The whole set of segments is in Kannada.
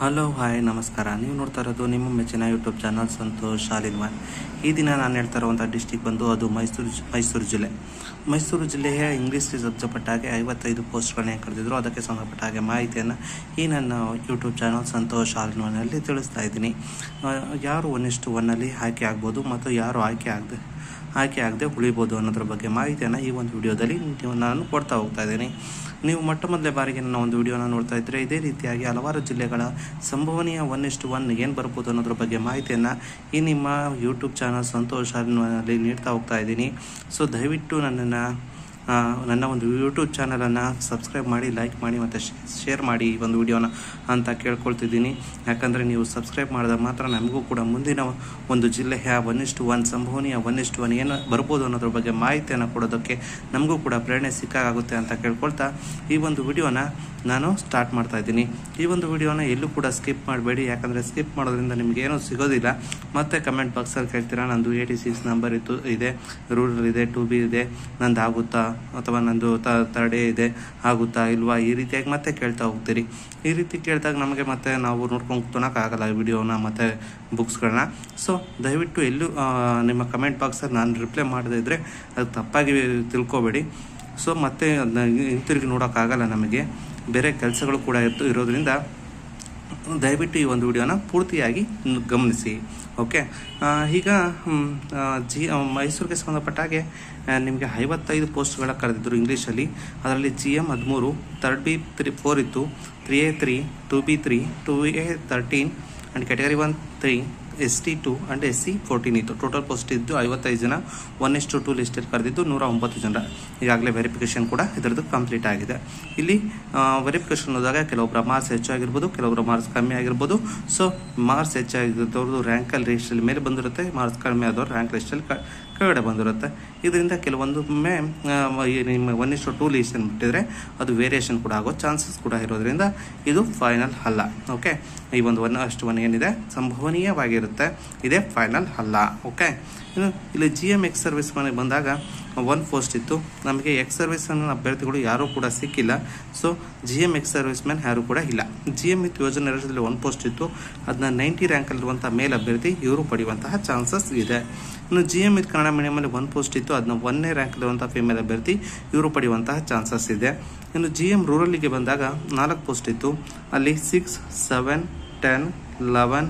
ಹಲೋ ಹಾಯ್ ನಮಸ್ಕಾರ ನೀವು ನೋಡ್ತಾ ಇರೋದು ನಿಮ್ಮ ಮೆಚ್ಚಿನ ಯೂಟ್ಯೂಬ್ ಚಾನಲ್ ಸಂತೋಷ್ ಶಾಲಿನ್ವಾನ್ ಈ ದಿನ ನಾನು ಹೇಳ್ತಾ ಇರುವಂಥ ಡಿಸ್ಟಿಕ್ ಬಂದು ಅದು ಮೈಸೂರು ಜಿ- ಮೈಸೂರು ಜಿಲ್ಲೆ ಮೈಸೂರು ಜಿಲ್ಲೆಯ ಇಂಗ್ಲೀಷ್ಗೆ ಸಂಬಂಧಪಟ್ಟ ಹಾಗೆ ಐವತ್ತೈದು ಪೋಸ್ಟ್ಗಳನ್ನ ಕರೆದಿದ್ರು ಅದಕ್ಕೆ ಸಂಬಂಧಪಟ್ಟ ಹಾಗೆ ಮಾಹಿತಿಯನ್ನು ಈ ನನ್ನ ಯೂಟ್ಯೂಬ್ ಚಾನಲ್ ಸಂತೋಷ್ ಶಾಲಿನ್ವಾನಲ್ಲಿ ತಿಳಿಸ್ತಾ ಇದ್ದೀನಿ ಆ, ಯಾರು ಒನ್ ಇಷ್ಟು ಒನ್ನಲ್ಲಿ ಆಯ್ಕೆ ಆಗ್ಬೋದು ಮತ್ತು ಯಾರು ಆಯ್ಕೆ ಆಗದೆ ಆಯ್ಕೆ ಆಗದೆ ಉಳಿಬೋದು ಅನ್ನೋದ್ರ ಬಗ್ಗೆ ಮಾಹಿತಿಯನ್ನು ಈ ಒಂದು ವಿಡಿಯೋದಲ್ಲಿ ನೀವು ನಾನು ಕೊಡ್ತಾ ಹೋಗ್ತಾ ಇದ್ದೀನಿ ನೀವು ಮೊಟ್ಟ ಮೊದಲೇ ಬಾರಿಗೆ ನನ್ನ ಒಂದು ವಿಡಿಯೋನ ನೋಡ್ತಾ ಇದ್ದರೆ ಇದೇ ರೀತಿಯಾಗಿ ಹಲವಾರು ಜಿಲ್ಲೆಗಳ ಸಂಭವನೀಯ ಒನ್ ಇಷ್ಟು ಒನ್ ಏನು ಬರ್ಬೋದು ಅನ್ನೋದ್ರ ಬಗ್ಗೆ ಮಾಹಿತಿಯನ್ನು ಈ ನಿಮ್ಮ ಯೂಟ್ಯೂಬ್ ಚಾನಲ್ ಸಂತೋಷ್ ನಲ್ಲಿ ನೀಡ್ತಾ ಹೋಗ್ತಾ ಇದ್ದೀನಿ ಸೊ ದಯವಿಟ್ಟು ನನ್ನನ್ನು ಆ, ನನ್ನ ಒಂದು ಯೂಟ್ಯೂಬ್ ಚಾನಲನ್ನು ಸಬ್ಸ್ಕ್ರೈಬ್ ಮಾಡಿ ಲೈಕ್ ಮಾಡಿ ಮತ್ತು ಶೇರ್ ಮಾಡಿ ಈ ಒಂದು ವಿಡಿಯೋನ ಅಂತ ಕೇಳ್ಕೊಳ್ತಿದ್ದೀನಿ ಯಾಕಂದರೆ ನೀವು ಸಬ್ಸ್ಕ್ರೈಬ್ ಮಾಡಿದಾಗ ಮಾತ್ರ ನಮಗೂ ಕೂಡ ಮುಂದಿನ ಒಂದು ಜಿಲ್ಲೆಯ ಒನ್ ಇಷ್ಟು ಒನ್ ಸಂಭವನೀಯ ಒನ್ ಇಷ್ಟು ಒನ್ ಏನು ಬರ್ಬೋದು ಅನ್ನೋದ್ರ ಬಗ್ಗೆ ಮಾಹಿತಿಯನ್ನು ಕೊಡೋದಕ್ಕೆ ನಮಗೂ ಕೂಡ ಪ್ರೇರಣೆ ಸಿಕ್ಕಾಗುತ್ತೆ ಅಂತ ಕೇಳ್ಕೊಳ್ತಾ ಈ ಒಂದು ವಿಡಿಯೋನ ನಾನು ಸ್ಟಾರ್ಟ್ ಮಾಡ್ತಾ ಇದ್ದೀನಿ ಈ ಒಂದು ವಿಡಿಯೋನ ಎಲ್ಲೂ ಕೂಡ ಸ್ಕಿಪ್ ಮಾಡಬೇಡಿ ಯಾಕಂದರೆ ಸ್ಕಿಪ್ ಮಾಡೋದ್ರಿಂದ ನಿಮ್ಗೆ ಏನೂ ಸಿಗೋದಿಲ್ಲ ಮತ್ತೆ ಕಮೆಂಟ್ ಬಾಕ್ಸಲ್ಲಿ ಕೇಳ್ತೀರಾ ನಂದು ಏಯ್ಟಿ ಸಿಕ್ಸ್ ನಂಬರ್ ಇತ್ತು ಇದೆ ರೂರಲ್ ಇದೆ ಟು ಬಿ ಇದೆ ನಂದು ಆಗುತ್ತಾ ಅಥವಾ ನಂದು ತರ್ಡ್ ಎ ಇದೆ ಆಗುತ್ತಾ ಇಲ್ವಾ ಈ ರೀತಿಯಾಗಿ ಮತ್ತೆ ಕೇಳ್ತಾ ಹೋಗ್ತೀರಿ ಈ ರೀತಿ ಕೇಳಿದಾಗ ನಮಗೆ ಮತ್ತೆ ನಾವು ನೋಡ್ಕೊಂಡು ಕೂತ್ಕೊಳಕ್ಕಾಗಲ್ಲ ಈ ವಿಡಿಯೋನ ಮತ್ತು ಬುಕ್ಸ್ಗಳನ್ನ ಸೊ ದಯವಿಟ್ಟು ಎಲ್ಲೂ ಆ, ನಿಮ್ಮ ಕಮೆಂಟ್ ಬಾಕ್ಸಲ್ಲಿ ನಾನು ರಿಪ್ಲೈ ಮಾಡದೇ ಇದ್ದರೆ ಅದು ತಪ್ಪಾಗಿ ತಿಳ್ಕೊಬೇಡಿ ಸೊ ಮತ್ತೆ ಅದನ್ನ ಹಿಂತಿರುಗಿ ನೋಡೋಕ್ಕಾಗಲ್ಲ ನಮಗೆ ಬೇರೆ ಕೆಲಸಗಳು ಕೂಡ ಇರ್ತು ಇರೋದ್ರಿಂದ ದಯವಿಟ್ಟು ಈ ಒಂದು ವಿಡಿಯೋನ ಪೂರ್ತಿಯಾಗಿ ನ್- ಗಮನಿಸಿ ಓಕೆ ಆ, ಈಗ ಹ್ಮ್, ಆ, ಜಿ ಆ, ಮೈಸೂರಿಗೆ ಸಂಬಂಧಪಟ್ಟ ಹಾಗೆ ಆ, ನಿಮಗೆ ಐವತ್ತೈದು ಪೋಸ್ಟ್ಗಳ ಕರೆದಿದ್ದರು ಇಂಗ್ಲೀಷಲ್ಲಿ ಅದರಲ್ಲಿ ಜಿ ಎಮ್ ಹದಿಮೂರು ತರ್ಡ್ ಬಿ ತ್ರೀ ಫೋರ್ ಇತ್ತು three A three two B three two A thirteen and category one three S T two and S C fourteen ಇತ್ತು ಟೋಟಲ್ ಪೋಸ್ಟ್ ಇದ್ದು ಐವತ್ತೈದು ಜನ ಒನ್ ಎಸ್ ಟು ಟು ಲಿಸ್ಟಲ್ಲಿ ಕರೆದಿದ್ದು ನೂರ ಒಂಬತ್ತು ಜನ ಈಗಾಗಲೇ ವೆರಿಫಿಕೇಶನ್ ಕೂಡ ಇದರದ್ದು ಕಂಪ್ಲೀಟ್ ಆಗಿದೆ ಇಲ್ಲಿ ವೆರಿಫಿಕೇಶನ್ ಹೋದಾಗ ಕೆಲವೊಬ್ಬರ ಮಾರ್ಕ್ಸ್ ಹೆಚ್ಚಾಗಿರ್ಬೋದು ಕೆಲವೊಬ್ಬರ ಮಾರ್ಕ್ಸ್ ಕಮ್ಮಿ ಆಗಿರ್ಬೋದು ಸೊ ಮಾರ್ಕ್ಸ್ ಹೆಚ್ಚಾಗಿದ್ದವ್ರದ್ದು ರ್ಯಾಂಕಲ್ಲಿ ಲಿಸ್ಟಲ್ಲಿ ಮೇಲೆ ಬಂದಿರುತ್ತೆ ಮಾರ್ಕ್ಸ್ ಕಡಿಮೆ ಆದವ್ರು ರ್ಯಾಂಕ್ ಲಿಸ್ಟಲ್ಲಿ ಕ ಕೆಳಗಡೆ ಬಂದಿರುತ್ತೆ ಇದರಿಂದ ಕೆಲವೊಂದೊಮ್ಮೆ ಆ, ಈ ನಿಮ್ಮ ಒನ್ ಇಷ್ಟು ಟೂ ಲೀಸ್ಟ್ ಬಿಟ್ಟಿದ್ರೆ ಅದು ವೇರಿಯೇಷನ್ ಕೂಡ ಆಗೋ ಚಾನ್ಸಸ್ ಕೂಡ ಇರೋದ್ರಿಂದ ಇದು ಫೈನಲ್ ಅಲ್ಲ ಓಕೆ ಈ ಒಂದು ಒನ್ ಅಷ್ಟು ಒನ್ ಏನಿದೆ ಸಂಭವನೀಯವಾಗಿರುತ್ತೆ ಇದೇ ಫೈನಲ್ ಅಲ್ಲ ಓಕೆ ಇನ್ನು ಇಲ್ಲಿ ಜಿ ಎಮ್ ಎಕ್ಸ್ ಸರ್ವಿಸ್ ಮನೆಗೆ ಬಂದಾಗ ಒನ್ ಪೋಸ್ಟ್ ಇತ್ತು ನಮಗೆ ಎಕ್ಸ್ ಸರ್ವಿಸ್ ಅಭ್ಯರ್ಥಿಗಳು ಯಾರೂ ಕೂಡ ಸಿಕ್ಕಿಲ್ಲ so G M ex service man ಯಾರೂ ಕೂಡ ಇಲ್ಲ ಜಿ ಎಮ್ ವಿತ್ ಯೋಜನೆ ರಾಜ್ಯದಲ್ಲಿ ಒನ್ ಪೋಸ್ಟ್ ಇತ್ತು ಅದನ್ನ ನೈಂಟಿ ರ್ಯಾಂಕಲ್ಲಿರುವಂಥ ಮೇಲ್ ಅಭ್ಯರ್ಥಿ ಇವರು ಪಡೆಯುವಂತಹ ಚಾನ್ಸಸ್ ಇದೆ ಇನ್ನು ಜಿ ಎಮ್ ವಿತ್ ಕನ್ನಡ ಮೀಡಿಯಮಲ್ಲಿ ಒನ್ ಪೋಸ್ಟ್ ಇತ್ತು ಅದನ್ನ ಒಂದನೇ ರ್ಯಾಂಕಲ್ಲಿರುವಂಥ ಫಿಮೇಲ್ ಅಭ್ಯರ್ಥಿ ಇವರು ಪಡೆಯುವಂತಹ ಚಾನ್ಸಸ್ ಇದೆ ಇನ್ನು ಜಿ ಎಮ್ ರೂರಲ್ಲಿಗೆ ಬಂದಾಗ ನಾಲ್ಕು ಪೋಸ್ಟ್ ಇತ್ತು ಅಲ್ಲಿ six seven ten eleven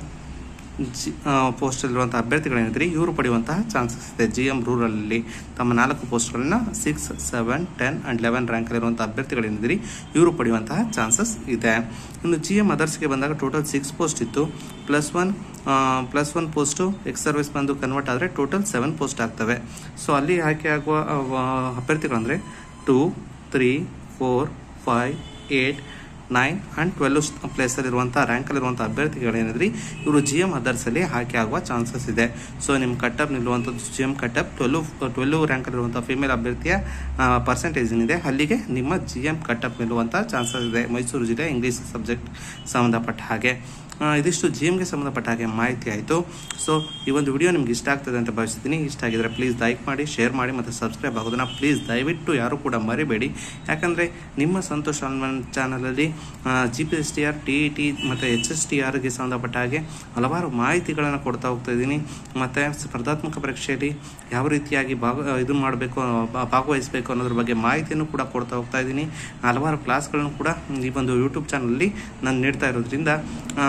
G ಪೋಸ್ಟಲ್ಲಿರುವಂಥ ಅಭ್ಯರ್ಥಿಗಳೇನಿದ್ರಿ ಇವರು ಪಡೆಯುವಂತಹ ಚಾನ್ಸಸ್ ಇದೆ ಜಿ ಎಮ್ ರೂರಲಲ್ಲಿ ತಮ್ಮ ನಾಲ್ಕು ಪೋಸ್ಟ್ಗಳನ್ನ six seven ten and eleven ರ್ಯಾಂಕಲ್ಲಿರುವಂಥ ಅಭ್ಯರ್ಥಿಗಳೇನಿದ್ರಿ ಇವರು ಪಡೆಯುವಂತಹ ಚಾನ್ಸಸ್ ಇದೆ ಇನ್ನು ಜಿ ಎಮ್ ಅದರ್ಸ್ಗೆ ಬಂದಾಗ ಟೋಟಲ್ ಸಿಕ್ಸ್ ಪೋಸ್ಟ್ ಇತ್ತು plus one plus one post ex service ಬಂದು ಕನ್ವರ್ಟ್ ಆದರೆ ಟೋಟಲ್ ಸೆವೆನ್ ಪೋಸ್ಟ್ ಆಗ್ತವೆ ಸೊ ಅಲ್ಲಿ ಆಯ್ಕೆ ಆಗುವ ಆ, ಅಭ್ಯರ್ಥಿಗಳಂದರೆ two three four five eight nine and twelve ಪ್ಲೇಸಲ್ಲಿರುವಂಥ ರ್ಯಾಂಕಲ್ಲಿರುವಂಥ ಅಭ್ಯರ್ಥಿಗಳೇನಿದ್ರಿ ಇವರು ಜಿ ಎಮ್ ಅದರ್ಸಲ್ಲಿ ಆಯ್ಕೆ ಆಗುವ ಚಾನ್ಸಸ್ ಇದೆ ಸೊ ನಿಮ್ಮ ಕಟ್ಟಪ್ ನಿಲ್ಲುವಂಥದ್ದು G M cutoff twelve twelve ರ್ಯಾಂಕಲ್ಲಿರುವಂಥ ಫಿಮೇಲ್ ಅಭ್ಯರ್ಥಿಯ ಪರ್ಸೆಂಟೇಜ್ ಏನಿದೆ ಅಲ್ಲಿಗೆ ನಿಮ್ಮ ಜಿ ಎಮ್ ಕಟ್ಟಪ್ ನಿಲ್ಲುವಂಥ ಚಾನ್ಸಸ್ ಇದೆ ಮೈಸೂರು ಜಿಲ್ಲೆ ಇಂಗ್ಲೀಷ್ ಸಬ್ಜೆಕ್ಟ್ ಸಂಬಂಧಪಟ್ಟ ಹಾಗೆ ಆ, ಇದಿಷ್ಟು ಜಿ ಎಮ್ಗೆ ಸಂಬಂಧಪಟ್ಟ ಹಾಗೆ ಮಾಹಿತಿ ಆಯಿತು ಸೊ ಈ ಒಂದು ವಿಡಿಯೋ ನಿಮ್ಗೆ ಇಷ್ಟ ಆಗ್ತದೆ ಅಂತ ಭಾವಿಸ್ತೀನಿ ಇಷ್ಟ ಆಗಿದ್ರೆ ಪ್ಲೀಸ್ ಲೈಕ್ ಮಾಡಿ ಶೇರ್ ಮಾಡಿ ಮತ್ತು ಸಬ್ಸ್ಕ್ರೈಬ್ ಆಗೋದನ್ನ ಪ್ಲೀಸ್ ದಯವಿಟ್ಟು ಯಾರು ಕೂಡ ಮರಿಬೇಡಿ ಯಾಕಂದರೆ ನಿಮ್ಮ ಸಂತೋಷ್ ಆನ್ಲೈನ್ ಚಾನಲಲ್ಲಿ G P S T R T E T ಮತ್ತು ಎಚ್ ಎಸ್ ಟಿ ಆರ್ಗೆ ಸಂಬಂಧಪಟ್ಟ ಹಾಗೆ ಹಲವಾರು ಮಾಹಿತಿಗಳನ್ನು ಕೊಡ್ತಾ ಹೋಗ್ತಾ ಇದ್ದೀನಿ ಮತ್ತು ಸ್ಪರ್ಧಾತ್ಮಕ ಪರೀಕ್ಷೆಯಲ್ಲಿ ಯಾವ ರೀತಿಯಾಗಿ ಭಾಗ ಇದು ಮಾಡಬೇಕು ಭಾಗವಹಿಸಬೇಕು ಅನ್ನೋದ್ರ ಬಗ್ಗೆ ಮಾಹಿತಿಯನ್ನು ಕೂಡ ಕೊಡ್ತಾ ಹೋಗ್ತಾ ಇದ್ದೀನಿ ಹಲವಾರು ಕ್ಲಾಸ್ಗಳನ್ನು ಕೂಡ ಈ ಒಂದು ಯೂಟ್ಯೂಬ್ ಚಾನಲಲ್ಲಿ ನಾನು ನೀಡ್ತಾ ಇರೋದ್ರಿಂದ ಆ,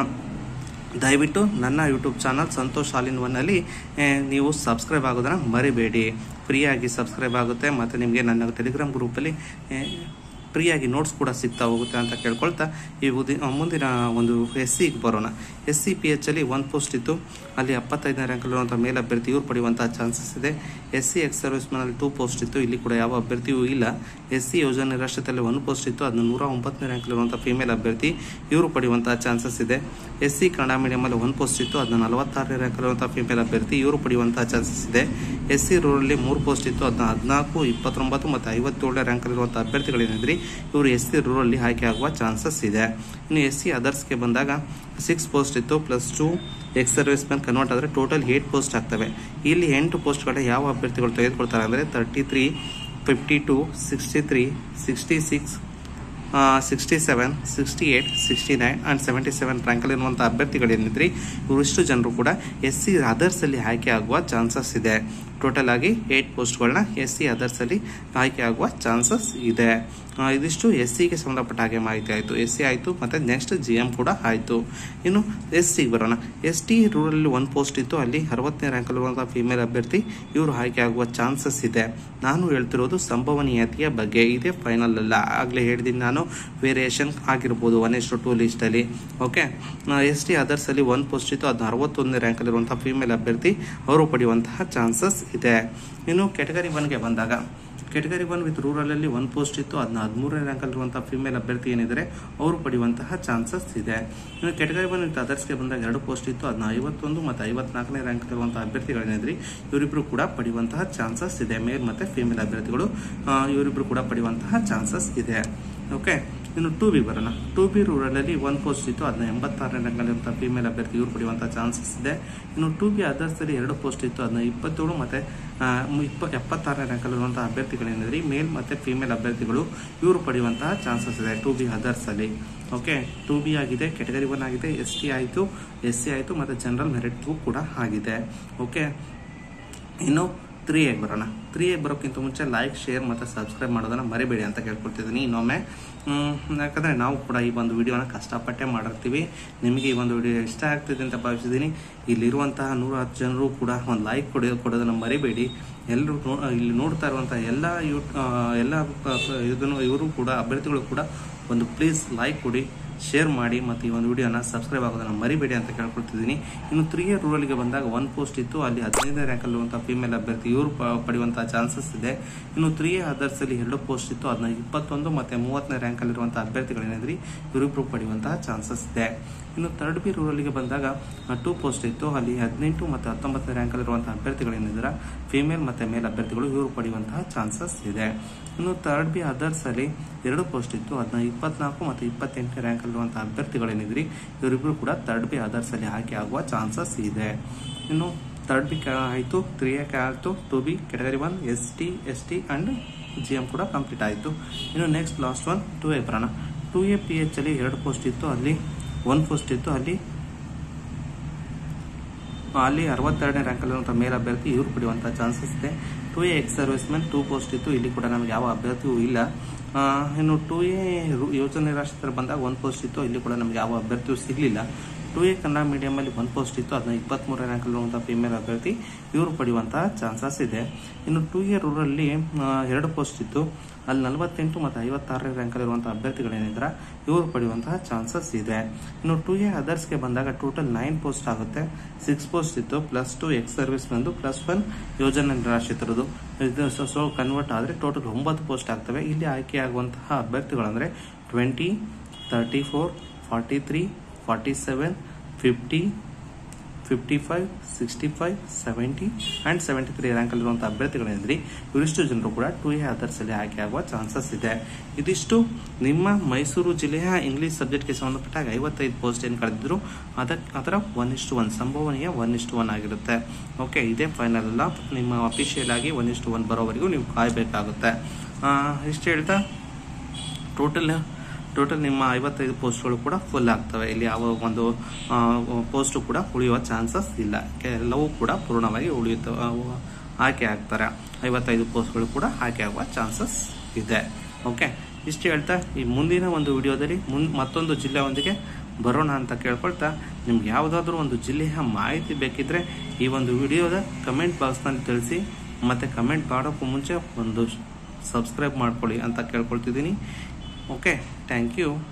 ದಯವಿಟ್ಟು ನನ್ನ YouTube channel Santosh all in ಒನ್ನಲ್ಲಿ ಆ, ನೀವು ಸಬ್ಸ್ಕ್ರೈಬ್ ಆಗೋದನ್ನು ಮರಿಬೇಡಿ ಫ್ರೀಯಾಗಿ ಸಬ್ಸ್ಕ್ರೈಬ್ ಆಗುತ್ತೆ ಮತ್ತು ನಿಮಗೆ ನನ್ನ ಟೆಲಿಗ್ರಾಮ್ ಗ್ರೂಪಲ್ಲಿ ಆ, ಫ್ರೀಯಾಗಿ ನೋಟ್ಸ್ ಕೂಡ ಸಿಗ್ತಾ ಹೋಗುತ್ತೆ ಅಂತ ಕೇಳ್ಕೊಳ್ತಾ ಈ ಉದಿ ಆ, ಮುಂದಿನ ಒಂದು ಎಸ್ ಸಿಗೆ ಬರೋಣ ಎಸ್ ಸಿ ಪಿ ಎಚ್ ಅಲ್ಲಿ ಒಂದು ಪೋಸ್ಟ್ ಇತ್ತು ಅಲ್ಲಿ ಎಪ್ಪತ್ತೈದನೇ ರ್ಯಾಂಕಲ್ಲಿರುವಂಥ ಮೇಲ್ ಅಭ್ಯರ್ಥಿ ಇವರು ಪಡೆಯುವಂಥ ಚಾನ್ಸಸ್ ಇದೆ ಎಸ್ ಸಿ ಎಕ್ಸ್ ಸರ್ವಿಸ್ ಮ್ಯಾನಲ್ಲಿ ಟೂ ಪೋಸ್ಟ್ ಇತ್ತು ಇಲ್ಲಿ ಕೂಡ ಯಾವ ಅಭ್ಯರ್ಥಿಯೂ ಇಲ್ಲ ಎಸ್ ಸಿ ಯೋಜನೆ ರಾಷ್ಟ್ರದಲ್ಲಿ ಒಂದು ಪೋಸ್ಟ್ ಇತ್ತು ಅದನ್ನು ನೂರ ಒಂಬತ್ತನೇ ರ್ಯಾಂಕಲ್ಲಿರುವಂಥ ಫಿಮೇಲ್ ಅಭ್ಯರ್ಥಿ ಇವರು ಪಡೆಯುವಂಥ ಚಾನ್ಸಸ್ ಇದೆ ಎಸ್ ಸಿ ಕನ್ನಡ ಮೀಡಿಯಮಲ್ಲಿ ಒಂದು ಪೋಸ್ಟ್ ಇತ್ತು ಅದನ್ನ ನಲವತ್ತಾರನೇ ರ್ಯಾಂಕಲ್ಲಿರುವಂಥ ಫಿಮೇಲ್ ಅಭ್ಯರ್ಥಿ ಇವರು ಪಡೆಯುವಂಥ ಚಾನ್ಸಸ್ ಇದೆ ಎಸ್ ಸಿ ರೂರಲ್ಲಿ ಮೂರು ಪೋಸ್ಟ್ ಇತ್ತು ಅದನ್ನ ಹದಿನಾಲ್ಕು ಇಪ್ಪತ್ತೊಂಬತ್ತು ಮತ್ತು ಐವತ್ತೇಳನೇ ರ್ಯಾಂಕಲ್ಲಿರುವಂಥ ಅಭ್ಯರ್ಥಿಗಳೇನಿದ್ರಿ ಇವರು ಎಸ್ ಸಿ ರೂರಲ್ಲಿ ಆಯ್ಕೆ ಆಗುವ ಚಾನ್ಸಸ್ ಇದೆ ಇನ್ನು ಎಸ್ ಸಿ ಅದರ್ಸ್ಗೆ ಬಂದಾಗ ಸಿಕ್ಸ್ ಪೋಸ್ಟ್ ಇತ್ತು plus two ex service man convert ಆದರೆ ಟೋಟಲ್ ಏಟ್ ಪೋಸ್ಟ್ ಆಗ್ತವೆ ಇಲ್ಲಿ ಎಂಟು ಪೋಸ್ಟ್ಗಳ ಯಾವ ಅಭ್ಯರ್ಥಿಗಳು ತೆಗೆದುಕೊಳ್ತಾರೆ ಅಂದರೆ thirty three fifty two sixty three sixty six sixty seven sixty eight sixty nine and seventy seven ರ್ಯಾಂಕಲ್ಲಿರುವಂಥ ಅಭ್ಯರ್ಥಿಗಳೇನಿದ್ರಿ ಇವರಿಷ್ಟು ಜನರು ಕೂಡ ಎಸ್ ಸಿ ಅದರ್ಸಲ್ಲಿ ಆಯ್ಕೆ ಆಗುವ ಚಾನ್ಸಸ್ ಇದೆ ಟೋಟಲ್ ಆಗಿ ಏಯ್ಟ್ ಪೋಸ್ಟ್ಗಳನ್ನ ಎಸ್ ಸಿ ಅದರ್ಸಲ್ಲಿ ಆಯ್ಕೆ ಆಗುವ ಚಾನ್ಸಸ್ ಇದೆ ಆ, ಇದಿಷ್ಟು ಎಸ್ ಸಿಗೆ ಸಂಬಂಧಪಟ್ಟ ಹಾಗೆ ಮಾಹಿತಿ ಆಯಿತು ಎಸ್ ಸಿ ಆಯಿತು ಮತ್ತು ನೆಕ್ಸ್ಟ್ ಜಿ ಎಮ್ ಕೂಡ ಆಯಿತು ಇನ್ನು ಎಸ್ ಸಿಗೆ ಬರೋಣ ಎಸ್ ಟಿ ರೂರಲ್ಲಿ ಒಂದು ಪೋಸ್ಟ್ ಇತ್ತು ಅಲ್ಲಿ ಅರವತ್ತನೇ ರ್ಯಾಂಕಲ್ಲಿರುವಂಥ ಫಿಮೇಲ್ ಅಭ್ಯರ್ಥಿ ಇವರು ಆಯ್ಕೆ ಆಗುವ ಚಾನ್ಸಸ್ ಇದೆ ನಾನು ಹೇಳ್ತಿರೋದು ಸಂಭವನೀಯತೆಯ ಬಗ್ಗೆ ಇದೇ ಫೈನಲ್ ಅಲ್ಲ ಆಗಲೇ ಹೇಳಿದ್ದೀನಿ ನಾನು ವೇರಿಯೇಷನ್ ಆಗಿರ್ಬೋದು ಒನ್ ಎಷ್ಟು ಟೂ ಲಿಸ್ಟಲ್ಲಿ ಓಕೆ ಎಸ್ ಟಿ ಅದರ್ಸಲ್ಲಿ ಒಂದು ಪೋಸ್ಟ್ ಇತ್ತು ಅದನ್ನ ಅರವತ್ತೊಂದನೇ ರ್ಯಾಂಕಲ್ಲಿರುವಂಥ ಫಿಮೇಲ್ ಅಭ್ಯರ್ಥಿ ಅವರು ಪಡೆಯುವಂತಹ ಚಾನ್ಸಸ್ ಇದೆ ಇನ್ನು ಕೆಟಗರಿ ಒನ್ಗೆ ಬಂದಾಗ ಕೆಟಗರಿ ಒನ್ ವಿತ್ ರೂರಲಲ್ಲಿ ಒಂದು ಪೋಸ್ಟ್ ಇತ್ತು ಅದನ್ನ ಹದಿಮೂರನೇ ರ್ಯಾಂಕಲ್ಲಿರುವಂಥ ಫಿಮೇಲ್ ಅಭ್ಯರ್ಥಿ ಏನಿದ್ದಾರೆ ಅವರು ಪಡೆಯುವಂತಹ ಚಾನ್ಸಸ್ ಇದೆ ಇನ್ನು ಕೆಟಗರಿ ಒನ್ ವಿತ್ ಅದರ್ಸ್ಗೆ ಬಂದಾಗ ಎರಡು ಪೋಸ್ಟ್ ಇತ್ತು ಅದನ್ನ ಐವತ್ತೊಂದು ಮತ್ತು ಐವತ್ನಾಲ್ಕನೇ ರ್ಯಾಂಕ್ ಇರುವಂಥ ಅಭ್ಯರ್ಥಿಗಳೇನಿದ್ರಿ ಇವರಿಬ್ಬರು ಕೂಡ ಪಡೆಯುವಂತಹ ಚಾನ್ಸಸ್ ಇದೆ ಮೇಲ್ ಮತ್ತು ಫಿಮೇಲ್ ಅಭ್ಯರ್ಥಿಗಳು ಆ, ಇವರಿಬ್ಬರು ಕೂಡ ಪಡೆಯುವಂತಹ ಚಾನ್ಸಸ್ ಇದೆ ಓಕೆ ಇನ್ನು ಟು ಬಿ ಬರೋಣ ಟು ಬಿ ರೂರಲಲ್ಲಿ ಒಂದು ಪೋಸ್ಟ್ ಇತ್ತು ಅದನ್ನ ಎಂಬತ್ತಾರನೇ ರ್ಯಾಂಕಲ್ಲಿರುವಂಥ ಫಿಮೇಲ್ ಅಭ್ಯರ್ಥಿ ಇವರು ಪಡೆಯುವಂಥ ಚಾನ್ಸಸ್ ಇದೆ ಇನ್ನು ಟು ಬಿ ಅದರ್ಸಲ್ಲಿ ಎರಡು ಪೋಸ್ಟ್ ಇತ್ತು ಅದನ್ನ ಇಪ್ಪತ್ತೇಳು ಮತ್ತು ಇಪ್ಪ ಎಪ್ಪತ್ತಾರನೇ ರ್ಯಾಂಕಲ್ಲಿರುವಂಥ ಅಭ್ಯರ್ಥಿಗಳೇನಿದ್ರಿ ಮೇಲ್ ಮತ್ತು ಫಿಮೇಲ್ ಅಭ್ಯರ್ಥಿಗಳು ಇವರು ಪಡೆಯುವಂತಹ ಚಾನ್ಸಸ್ ಇದೆ ಟು ಬಿ ಅದರ್ಸಲ್ಲಿ ಓಕೆ ಟು ಬಿ ಆಗಿದೆ ಕೆಟಗರಿ ಒನ್ ಆಗಿದೆ ಎಸ್ ಟಿ ಆಯಿತು ಎಸ್ ಸಿ ಆಯಿತು ಮತ್ತು ಜನರಲ್ ಮೆರಿಟ್ಗೂ ಕೂಡ ಆಗಿದೆ ಓಕೆ ಇನ್ನು ತ್ರೀ ಎಗ್ ಬರೋಣ ತ್ರೀ ಎಗ್ ಬರೋಕ್ಕಿಂತ ಮುಂಚೆ ಲೈಕ್ ಶೇರ್ ಮತ್ತು ಸಬ್ಸ್ಕ್ರೈಬ್ ಮಾಡೋದನ್ನ ಮರಿಬೇಡಿ ಅಂತ ಕೇಳ್ಕೊಳ್ತಿದ್ದೀನಿ ಇನ್ನೊಮ್ಮೆ ಹ್ಮ್, ಯಾಕಂದರೆ ನಾವು ಕೂಡ ಈ ಒಂದು ವಿಡಿಯೋನ ಕಷ್ಟಪಟ್ಟೆ ಮಾಡಿರ್ತೀವಿ ನಿಮಗೆ ಈ ಒಂದು ವಿಡಿಯೋ ಇಷ್ಟ ಆಗ್ತಿದೆ ಅಂತ ಭಾವಿಸಿದ್ದೀನಿ ಇಲ್ಲಿರುವಂತಹ ನೂರ ಹತ್ತು ಜನರು ಕೂಡ ಒಂದು ಲೈಕ್ ಕೊಡಿ ಕೊಡೋದನ್ನು ಮರಿಬೇಡಿ ಎಲ್ಲರೂ ನೋ ಇಲ್ಲಿ ನೋಡ್ತಾ ಇರುವಂಥ ಎಲ್ಲ ಯೂ ಆ, ಎಲ್ಲ ಆ, ಇದನ್ನು ಇವರು ಕೂಡ ಅಭ್ಯರ್ಥಿಗಳು ಕೂಡ ಒಂದು ಪ್ಲೀಸ್ ಲೈಕ್ ಕೊಡಿ ಶೇರ್ ಮಾಡಿ ಮತ್ತು ಈ ಒಂದು ವಿಡಿಯೋನ ಸಬ್ಸ್ಕ್ರೈಬ್ ಆಗೋದನ್ನು ಮರಿಬೇಡಿ ಅಂತ ಕೇಳ್ಕೊಳ್ತಿದ್ದೀನಿ ಇನ್ನು ತ್ರೀ ಇಯರ್ ರೂರಲ್ಗೆ ಬಂದಾಗ ಒಂದು ಪೋಸ್ಟ್ ಇತ್ತು ಅಲ್ಲಿ ಹದಿನೈದನೇ ರ್ಯಾಂಕಲ್ಲಿರುವಂಥ ಫಿಮೇಲ್ ಅಭ್ಯರ್ಥಿ ಇವರು ಪ- ಪಡೆಯುವಂಥ ಚಾನ್ಸಸ್ ಇದೆ ಇನ್ನು ತ್ರೀ ಇಯರ್ ಅದರ್ಸಲ್ಲಿ ಎರಡು ಪೋಸ್ಟ್ ಇತ್ತು ಅದನ್ನ ಇಪ್ಪತ್ತೊಂದು ಮತ್ತು ಮೂವತ್ತನೇ ರ್ಯಾಂಕಲ್ಲಿರುವಂಥ ಅಭ್ಯರ್ಥಿಗಳೇನಿದ್ರಿ ಇವರಿಬ್ಬರು ಪಡೆಯುವಂತಹ ಚಾನ್ಸಸ್ ಇದೆ ಇನ್ನು ಥರ್ಡ್ ಬಿ ರೂರಲ್ಗೆ ಬಂದಾಗ ಟೂ ಪೋಸ್ಟ್ ಇತ್ತು ಅಲ್ಲಿ ಹದಿನೆಂಟು ಮತ್ತು ಹತ್ತೊಂಬತ್ತನೇ ರ್ಯಾಂಕಲ್ಲಿರುವಂಥ ಅಭ್ಯರ್ಥಿಗಳೇನಿದ್ದೀರ ಫಿಮೇಲ್ ಮತ್ತು ಮೇಲ್ ಅಭ್ಯರ್ಥಿಗಳು ಇವರು ಪಡೆಯುವಂತಹ ಚಾನ್ಸಸ್ ಇದೆ ಇನ್ನು ಥರ್ಡ್ ಬಿ ಅದರ್ಸಲ್ಲಿ ಎರಡು ಪೋಸ್ಟ್ ಇತ್ತು ಅದನ್ನ ಇಪ್ಪತ್ನಾಲ್ಕು ಮತ್ತು ಇಪ್ಪತ್ತೆಂಟನೇ ರ್ಯಾಂಕಲ್ಲಿರುವಂಥ ಅಭ್ಯರ್ಥಿಗಳೇನಿದ್ರಿ ಇವರಿಬ್ಬರು ಕೂಡ ಥರ್ಡ್ ಬಿ ಅದರ್ಸಲ್ಲಿ ಆಯ್ಕೆ ಆಗುವ ಚಾನ್ಸಸ್ ಇದೆ ಇನ್ನು ಥರ್ಡ್ ಬಿ ಆಯಿತು ತ್ರೀ ಎ ಆಯಿತು two B category one S T S T and G M ಕೂಡ ಕಂಪ್ಲೀಟ್ ಆಯಿತು ಇನ್ನು next last one two A ಬರೋಣ ಟು ಎ ಪಿ ಎಚ್ ಅಲ್ಲಿ ಎರಡು ಪೋಸ್ಟ್ ಇತ್ತು ಅಲ್ಲಿ ಒಂದು ಪೋಸ್ಟ್ ಇತ್ತು ಅಲ್ಲಿ ಅಲ್ಲಿ ಅರವತ್ತೆರಡನೇ ರ್ಯಾಂಕಲ್ಲಿರುವಂಥ ಮೇಲ್ ಅಭ್ಯರ್ಥಿ ಇವರು ಪಡೆಯುವಂಥ ಚಾನ್ಸಸ್ ಇದೆ two A ex servicemen two post ಇತ್ತು ಇಲ್ಲಿ ಕೂಡ ನಮಗೆ ಯಾವ ಅಭ್ಯರ್ಥಿಯೂ ಇಲ್ಲ ಆ, ಇನ್ನು ಟು ಎ ಯೋಜನೆ ನಿರಾಶ್ರಿತರು ಬಂದಾಗ ಒಂದು ಪೋಸ್ಟ್ ಇತ್ತು ಇಲ್ಲಿ ಕೂಡ ನಮಗೆ ಯಾವ ಅಭ್ಯರ್ಥಿಯೂ ಸಿಗಲಿಲ್ಲ ಟು ಎ ಕನ್ನಡ ಮೀಡಿಯಮಲ್ಲಿ ಒಂದು ಪೋಸ್ಟ್ ಇತ್ತು ಅದನ್ನ ಇಪ್ಪತ್ತ್ಮೂರನೇ ರ್ಯಾಂಕಲ್ಲಿರುವಂಥ ಫಿಮೇಲ್ ಅಭ್ಯರ್ಥಿ ಇವರು ಪಡೆಯುವಂತಹ ಚಾನ್ಸಸ್ ಇದೆ ಇನ್ನು ಟು ಎ ರೂರಲ್ಲಿ ಎರಡು ಪೋಸ್ಟ್ ಇತ್ತು ಅಲ್ಲಿ ನಲವತ್ತೆಂಟು ಮತ್ತು ಐವತ್ತಾರನೇ ರ್ಯಾಂಕಲ್ಲಿರುವಂಥ ಅಭ್ಯರ್ಥಿಗಳೇನಿದ್ರ ಇವರು ಪಡೆಯುವಂತಹ ಚಾನ್ಸಸ್ ಇದೆ ಇನ್ನು ಟು ಎ ಅದರ್ಸ್ಗೆ ಬಂದಾಗ ಟೋಟಲ್ ನೈನ್ ಪೋಸ್ಟ್ ಆಗುತ್ತೆ ಸಿಕ್ಸ್ ಪೋಸ್ಟ್ ಇತ್ತು ಪ್ಲಸ್ ಟು ಎಕ್ಸ್ ಸರ್ವಿಸ್ ಬಂದು ಪ್ಲಸ್ ಒನ್ ಯೋಜನೆ ನಿರಾಶ್ರಿತರದು ಇದು ಸೊ ಸೊ ಕನ್ವರ್ಟ್ ಆದರೆ ಟೋಟಲ್ ಒಂಬತ್ತು ಪೋಸ್ಟ್ ಆಗ್ತವೆ ಇಲ್ಲಿ ಆಯ್ಕೆಯಾಗುವಂತಹ ಅಭ್ಯರ್ಥಿಗಳಂದರೆ twenty thirty four forty three forty seven fifty fifty five sixty five seventy and seventy three ರ್ಯಾಂಕಲ್ಲಿರುವಂಥ ಅಭ್ಯರ್ಥಿಗಳೇನಿದ್ರಿ ಇವರಿಷ್ಟು ಜನರು ಕೂಡ ಟು ಎ ಅದರ್ಸಲ್ಲಿ ಆಯ್ಕೆ ಆಗುವ ಚಾನ್ಸಸ್ ಇದೆ ಇದಿಷ್ಟು ನಿಮ್ಮ ಮೈಸೂರು ಜಿಲ್ಲೆಯ ಇಂಗ್ಲಿಷ್ ಸಬ್ಜೆಕ್ಟ್ಗೆ ಸಂಬಂಧಪಟ್ಟಾಗ ಐವತ್ತೈದು ಪೋಸ್ಟ್ ಏನು ಕಳೆದಿದ್ರು ಅದಕ್ಕೆ ಅದರ ಒನ್ ಇಷ್ಟು ಒನ್ ಸಂಭವನೀಯ ಒನ್ ಇಷ್ಟು ಒನ್ ಆಗಿರುತ್ತೆ ಓಕೆ ಇದೇ ಫೈನಲ್ ಅಲ್ಲ ನಿಮ್ಮ ಅಫಿಷಿಯಲ್ ಆಗಿ ಒನ್ ಇಷ್ಟು ಒನ್ ಬರೋವರೆಗೂ ನೀವು ಕಾಯಬೇಕಾಗುತ್ತೆ ಇಷ್ಟು ಹೇಳ್ತಾ ಟೋಟಲ್ ಟೋಟಲ್ ನಿಮ್ಮ ಐವತ್ತೈದು ಪೋಸ್ಟ್ಗಳು ಕೂಡ ಫುಲ್ ಆಗ್ತವೆ ಇಲ್ಲಿ ಯಾವ ಒಂದು ಪೋಸ್ಟು ಕೂಡ ಉಳಿಯುವ ಚಾನ್ಸಸ್ ಇಲ್ಲ ಎಲ್ಲವೂ ಕೂಡ ಪೂರ್ಣವಾಗಿ ಉಳಿಯುತ್ತವೆ ಅವು ಆಯ್ಕೆ ಆಗ್ತಾರೆ ಐವತ್ತೈದು ಪೋಸ್ಟ್ಗಳು ಕೂಡ ಆಯ್ಕೆ ಆಗುವ ಚಾನ್ಸಸ್ ಇದೆ ಓಕೆ ಇಷ್ಟು ಹೇಳ್ತಾ ಈ ಮುಂದಿನ ಒಂದು ವಿಡಿಯೋದಲ್ಲಿ ಮುನ್ ಮತ್ತೊಂದು ಜಿಲ್ಲೆಯೊಂದಿಗೆ ಬರೋಣ ಅಂತ ಕೇಳ್ಕೊಳ್ತಾ ನಿಮ್ಗೆ ಯಾವುದಾದ್ರೂ ಒಂದು ಜಿಲ್ಲೆಯ ಮಾಹಿತಿ ಬೇಕಿದ್ರೆ ಈ ಒಂದು ವಿಡಿಯೋದ ಕಮೆಂಟ್ ಬಾಕ್ಸ್ನಲ್ಲಿ ತಿಳಿಸಿ ಮತ್ತು ಕಮೆಂಟ್ ಮಾಡೋಕ್ಕೂ ಮುಂಚೆ ಒಂದು ಸಬ್ಸ್ಕ್ರೈಬ್ ಮಾಡ್ಕೊಳ್ಳಿ ಅಂತ ಕೇಳ್ಕೊಳ್ತಿದ್ದೀನಿ ಓಕೆ ಥ್ಯಾಂಕ್ ಯು